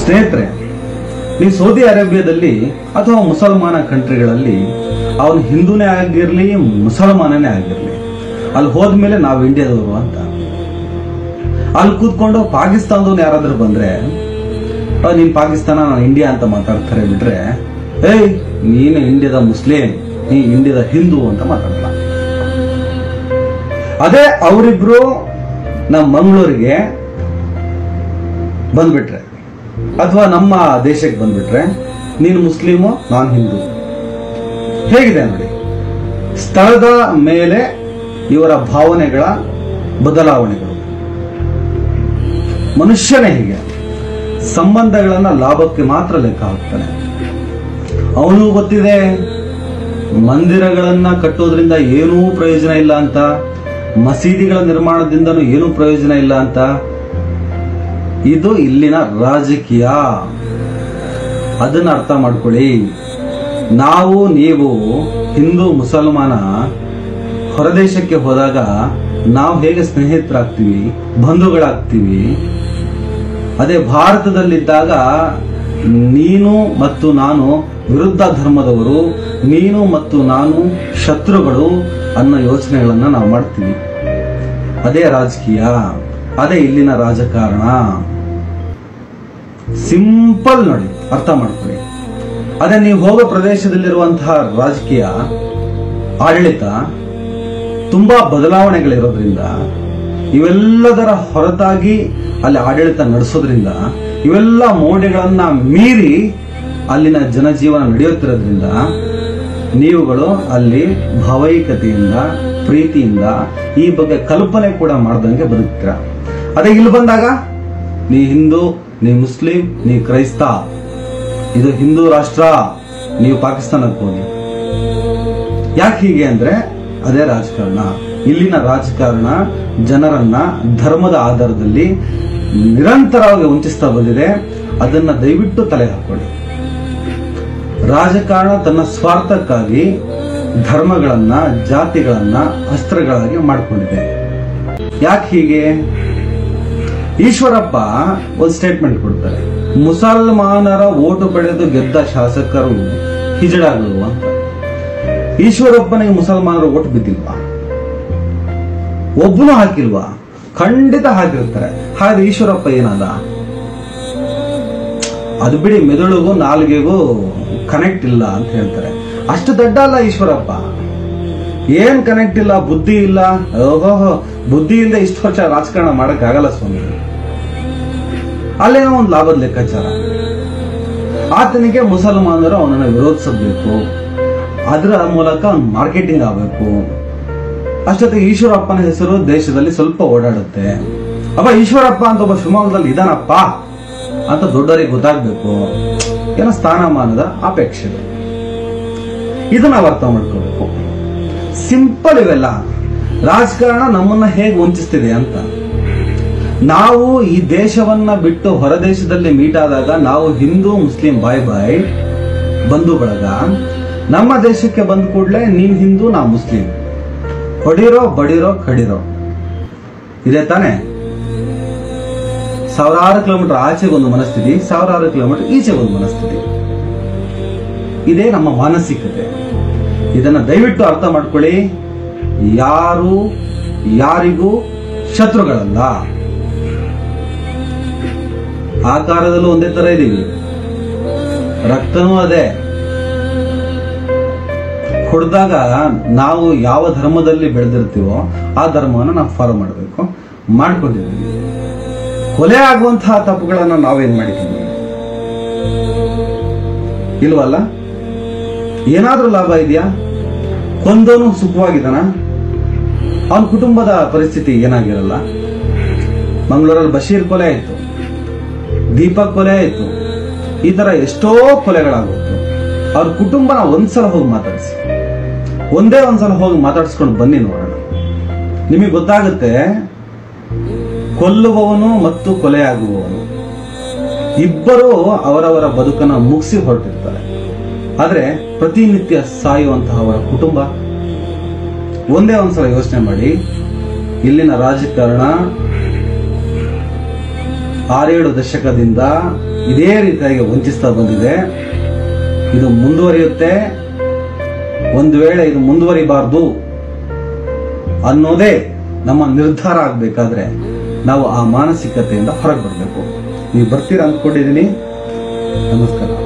ಸ್ನೇಹಿತರೆ ನೀವು ಸೌದಿ ಅರೇಬಿಯಾದಲ್ಲಿ ಅಥವಾ ಮುಸಲ್ಮಾನ ಕಂಟ್ರಿಗಳಲ್ಲಿ ಅವನು ಹಿಂದೂನೇ ಆಗಿರ್ಲಿ ಮುಸಲ್ಮಾನನೇ ಆಗಿರ್ಲಿ ಅಲ್ಲಿ ಹೋದ್ಮೇಲೆ ನಾವು ಇಂಡಿಯಾದವರು ಅಂತ ಅಲ್ಲಿ ಕೂತ್ಕೊಂಡು ಪಾಕಿಸ್ತಾನದವ್ನು ಯಾರಾದ್ರೂ ಬಂದ್ರೆ "ಆ, ನೀನ್ ಪಾಕಿಸ್ತಾನ ನಾನು ಇಂಡಿಯಾ ಅಂತ ಮಾತಾಡ್ತಾರೆ ಬಿಟ್ರೆ ಏಯ್ ನೀನು ಇಂಡಿಯಾದ ಮುಸ್ಲಿಂ ನೀ ಇಂಡಿಯಾದ ಹಿಂದೂ ಅಂತ ಮಾತಾಡಲ್ಲ ಅದೇ ಅವರಿಬ್ರು ನಮ್ಮ ಮಂಗಳೂರಿಗೆ ಬಂದ್ಬಿಟ್ರೆ ಅಥವಾ ನಮ್ಮ ದೇಶಕ್ಕೆ ಬಂದ್ಬಿಟ್ರೆ ನೀನು ಮುಸ್ಲಿಮು ನಾನ್ ಹಿಂದೂ ಹೇಗಿದೆ ನೋಡಿ ಸ್ಥಳದ ಮೇಲೆ ಇವರ ಭಾವನೆಗಳ ಬದಲಾವಣೆಗಳು ಮನುಷ್ಯನೇ ಹೀಗೆ ಸಂಬಂಧಗಳನ್ನ ಲಾಭಕ್ಕೆ ಮಾತ್ರ ಲೆಕ್ಕ ಹಾಕ್ತಾನೆ ಅವನು ಗೊತ್ತಿದೆ ಮಂದಿರಗಳನ್ನ ಕಟ್ಟೋದ್ರಿಂದ ಏನೂ ಪ್ರಯೋಜನ ಇಲ್ಲ ಅಂತ ಮಸೀದಿಗಳ ನಿರ್ಮಾಣದಿಂದನೂ ಏನೂ ಪ್ರಯೋಜನ ಇಲ್ಲ ಅಂತ ಇದು ಇಲ್ಲಿನ ರಾಜಕೀಯ ಅದನ್ನ ಅರ್ಥ ಮಾಡ್ಕೊಳ್ಳಿ ನಾವು ನೀವು ಹಿಂದೂ ಮುಸಲ್ಮಾನ ಹೊರದೇಶಕ್ಕೆ ಹೋದಾಗ ನಾವು ಹೇಗೆ ಸ್ನೇಹಿತರಾಗ್ತೀವಿ ಬಂಧುಗಳಾಗ್ತೀವಿ ಅದೇ ಭಾರತದಲ್ಲಿದ್ದಾಗ ನೀನು ಮತ್ತು ನಾನು ವಿರುದ್ಧ ಧರ್ಮದವರು ನೀನು ಮತ್ತು ನಾನು ಶತ್ರುಗಳು ಅನ್ನೋ ಯೋಚನೆಗಳನ್ನ ನಾವು ಮಾಡ್ತೀವಿ ಅದೇ ರಾಜಕೀಯ ಅದೇ ಇಲ್ಲಿನ ರಾಜಕಾರಣ ಸಿಂಪಲ್ ನೋಡಿ ಅರ್ಥ ಮಾಡ್ಕೊಳ್ಳಿ ಅದೇ ನೀವು ಹೋಗೋ ಪ್ರದೇಶದಲ್ಲಿರುವಂತಹ ರಾಜಕೀಯ ಆಡಳಿತ ತುಂಬಾ ಬದಲಾವಣೆಗಳಿರೋದ್ರಿಂದ ಇವೆಲ್ಲದರ ಹೊರತಾಗಿ ಅಲ್ಲಿ ಆಡಳಿತ ನಡೆಸೋದ್ರಿಂದ ಇವೆಲ್ಲ ಮೌಢ್ಯಗಳನ್ನ ಮೀರಿ ಅಲ್ಲಿನ ಜನಜೀವನ ನಡೆಯುತ್ತಿರೋದ್ರಿಂದ ನೀವುಗಳು ಅಲ್ಲಿ ಭಾವೈಕತೆಯಿಂದ ಪ್ರೀತಿಯಿಂದ ಈ ಬಗ್ಗೆ ಕಲ್ಪನೆ ಕೂಡ ಮಾಡ್ದಂಗೆ ಬದುಕ್ತೀರ ಅದೇ ಇಲ್ಲಿ ಬಂದಾಗ ನೀ ಹಿಂದೂ ನೀ ಮುಸ್ಲಿಂ ನೀ ಕ್ರೈಸ್ತ ಇದು ಹಿಂದೂ ರಾಷ್ಟ್ರ ನೀವು ಪಾಕಿಸ್ತಾನಕ್ಕೆ ಹೋಗಿ ಯಾಕೆ ಹೀಗೆ ಅಂದ್ರೆ ಅದೇ ರಾಜಕಾರಣ ಇಲ್ಲಿನ ರಾಜಕಾರಣ ಜನರನ್ನ ಧರ್ಮದ ಆಧಾರದಲ್ಲಿ ನಿರಂತರವಾಗಿ ವಂಚಿಸ್ತಾ ಬಂದಿದೆ ಅದನ್ನ ದಯವಿಟ್ಟು ತಲೆ ಹಾಕೊಳ್ಳಿ ರಾಜಕಾರಣ ತನ್ನ ಸ್ವಾರ್ಥಕ್ಕಾಗಿ ಧರ್ಮಗಳನ್ನ ಜಾತಿಗಳನ್ನ ಅಸ್ತ್ರಗಳಾಗಿ ಮಾಡಿಕೊಂಡಿದೆ ಯಾಕೆ ಹೀಗೆ ಈಶ್ವರಪ್ಪ ಒಂದು ಸ್ಟೇಟ್ಮೆಂಟ್ ಕೊಡ್ತಾರೆ ಮುಸಲ್ಮಾನರ ಓಟು ಪಡೆದು ಗೆದ್ದ ಶಾಸಕರು ಹಿಜಡಾಗಲು ಅಂತ ಈಶ್ವರಪ್ಪನಿಗೆ ಮುಸಲ್ಮಾನರ ಓಟ್ ಬಿದ್ದಿಲ್ವಾ ಒಬ್ಬನು ಹಾಕಿಲ್ವಾ ಖಂಡಿತ ಹಾಕಿರ್ತಾರೆ ಹಾಗಾದ್ರೆ ಈಶ್ವರಪ್ಪ ಏನದ ಅದು ಬಿಡಿ ಮೆದುಳಿಗೂ ನಾಲ್ಗೆಗೂ ಕನೆಕ್ಟ್ ಇಲ್ಲ ಅಂತ ಹೇಳ್ತಾರೆ ಅಷ್ಟು ದಡ್ಡ ಅಲ್ಲ ಈಶ್ವರಪ್ಪ ಏನ್ ಕನೆಕ್ಟ್ ಇಲ್ಲ ಬುದ್ಧಿ ಇಲ್ಲ ಓಹೋ ಬುದ್ಧಿ ಇಲ್ಲದೆ ಇಷ್ಟು ವರ್ಷ ರಾಜಕಾರಣ ಮಾಡಕ್ ಆಗಲ್ಲ ಸ್ವಾಮಿ ಅಲ್ಲೇನೋ ಒಂದು ಲಾಭದ ಲೆಕ್ಕಾಚಾರ ಆತನಿಗೆ ಮುಸಲ್ಮಾನರು ಅವನನ್ನು ವಿರೋಧಿಸಬೇಕು ಅದರ ಮೂಲಕ ಅವ್ನ್ ಮಾರ್ಕೆಟಿಂಗ್ ಆಗಬೇಕು ಅಷ್ಟೊತ್ತಿಗೆ ಈಶ್ವರಪ್ಪನ ಹೆಸರು ದೇಶದಲ್ಲಿ ಸ್ವಲ್ಪ ಓಡಾಡುತ್ತೆ ಅಪ್ಪ ಈಶ್ವರಪ್ಪ ಅಂತ ಒಬ್ಬ ಶಿವಮೊಗ್ಗದಲ್ಲಿ ಇದಾನಪ್ಪ ಅಂತ ದೊಡ್ಡವರಿಗೆ ಗೊತ್ತಾಗ್ಬೇಕು ಏನೋ ಸ್ಥಾನಮಾನದ ಅಪೇಕ್ಷೆ ಇದು ನಾವು ಅರ್ಥ ಮಾಡ್ಕೋಬೇಕು ಸಿಂಪಲ್ ಇವೆಲ್ಲ ರಾಜಕಾರಣ ನಮ್ಮನ್ನ ಹೇಗೆ ವಂಚಿಸ್ತಿದೆ ಅಂತ ನಾವು ಈ ದೇಶವನ್ನ ಬಿಟ್ಟು ಹೊರದೇಶದಲ್ಲಿ ಮೀಟ್ ಆದಾಗ ನಾವು ಹಿಂದೂ ಮುಸ್ಲಿಂ ಬಾಯ್ ಬಾಯ್ ಬಂಧು ಬಳಗ ನಮ್ಮ ದೇಶಕ್ಕೆ ಬಂದ ಕೂಡಲೇ ನೀನ್ ಹಿಂದೂ ನಾ ಮುಸ್ಲಿಂ ಹೊಡಿರೋ ಬಡಿರೋ ಕಡಿರೋ ಇದೆ ತಾನೆ ಸಾವಿರಾರು ಕಿಲೋಮೀಟರ್ ಆಚೆಗೆ ಒಂದು ಮನಸ್ಥಿತಿ ಸಾವಿರಾರು ಕಿಲೋಮೀಟರ್ ಈಚೆ ಒಂದು ಮನಸ್ಥಿತಿ ಇದೇ ನಮ್ಮ ಮಾನಸಿಕತೆ ಇದನ್ನ ದಯವಿಟ್ಟು ಅರ್ಥ ಮಾಡ್ಕೊಳ್ಳಿ ಯಾರು ಯಾರಿಗೂ ಶತ್ರುಗಳಲ್ಲ ಆಕಾರದಲ್ಲೂ ಒಂದೇ ತರ ಇದೀವಿ ರಕ್ತನೂ ಅದೇ ಹೊಡೆದಾಗ ನಾವು ಯಾವ ಧರ್ಮದಲ್ಲಿ ಬೆಳೆದಿರ್ತೀವೋ ಆ ಧರ್ಮವನ್ನು ನಾವು ಫಾಲೋ ಮಾಡಬೇಕು ಮಾಡ್ಕೊಂಡಿದ್ದೀವಿ ಕೊಲೆ ಆಗುವಂತಹ ತಪ್ಪುಗಳನ್ನ ನಾವೇನ್ ಮಾಡಿದ್ದೀವಿ ಇಲ್ವಲ್ಲ ಏನಾದ್ರೂ ಲಾಭ ಇದೆಯಾ ಕೊಂದೋನು ಸುಖವಾಗಿದ್ದಾನ ಅವನ ಕುಟುಂಬದ ಪರಿಸ್ಥಿತಿ ಏನಾಗಿರಲ್ಲ ಮಂಗಳೂರಲ್ಲಿ ಬಶೀರ್ ಕೊಲೆ ಆಯ್ತು ದೀಪಕ್ ಕೊಲೆ ಆಯ್ತು ಈ ತರ ಎಷ್ಟೋ ಕೊಲೆಗಳಾಗುತ್ತೆ ಅವ್ರ ಕುಟುಂಬನ ಒಂದ್ಸಲ ಹೋಗಿ ಮಾತಾಡಿಸಿ ಒಂದೇ ಒಂದ್ಸಲ ಹೋಗಿ ಮಾತಾಡಿಸ್ಕೊಂಡು ಬನ್ನಿ ನೋಡೋಣ ನಿಮಗೆ ಗೊತ್ತಾಗುತ್ತೆ ಕೊಲ್ಲುವವನು ಮತ್ತು ಕೊಲೆಯಾಗುವವನು ಇಬ್ಬರು ಅವರವರ ಬದುಕನ್ನ ಮುಗಿಸಿ ಹೊರಟಿರ್ತಾರೆ ಆದ್ರೆ ಪ್ರತಿನಿತ್ಯ ಸಾಯುವಂತಹ ಅವರ ಕುಟುಂಬ ಒಂದೇ ಒಂದ್ಸಲ ಯೋಚನೆ ಮಾಡಿ ಇಲ್ಲಿನ ರಾಜಕಾರಣ ಆರೇಳು ದಶಕದಿಂದ ಇದೇ ರೀತಿಯಾಗಿ ವಂಚಿಸ್ತಾ ಬಂದಿದೆ ಇದು ಮುಂದುವರಿಯುತ್ತೆ ಒಂದು ವೇಳೆ ಇದು ಮುಂದುವರಿಬಾರ್ದು ಅನ್ನೋದೇ ನಮ್ಮ ನಿರ್ಧಾರ ಆಗ್ಬೇಕಾದ್ರೆ ನಾವು ಆ ಮಾನಸಿಕತೆಯಿಂದ ಹೊರಗೆ ಬರಬೇಕು ನೀವು ಬರ್ತೀರಾ ಅಂದ್ಕೊಂಡಿದ್ದೀನಿ ನಮಸ್ಕಾರ